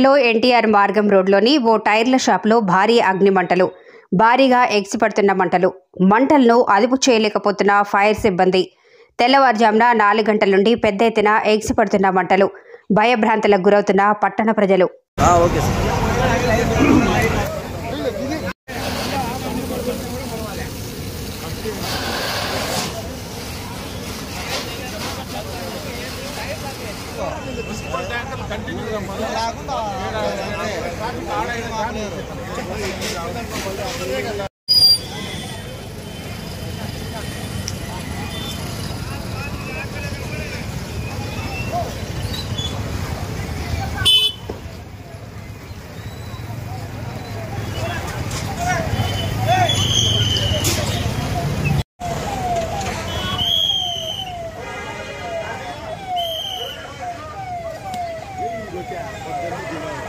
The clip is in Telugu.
వరంగల్లో ఎన్టీఆర్ మార్గం రోడ్లోని ఓ టైర్ల షాప్లో భారీ అగ్నిమంటలు భారీగా ఎగిసిపడుతున్న మంటలు మంటలను అదుపు చేయలేకపోతున్న ఫైర్ సిబ్బంది తెల్లవారుజామున నాలుగు గంటల నుండి పెద్ద ఎత్తున ఎగిసిపడుతున్న మంటలు భయభ్రాంతులకు గురవుతున్న పట్టణ ప్రజలు ఆ, ఓకే సార్ Look at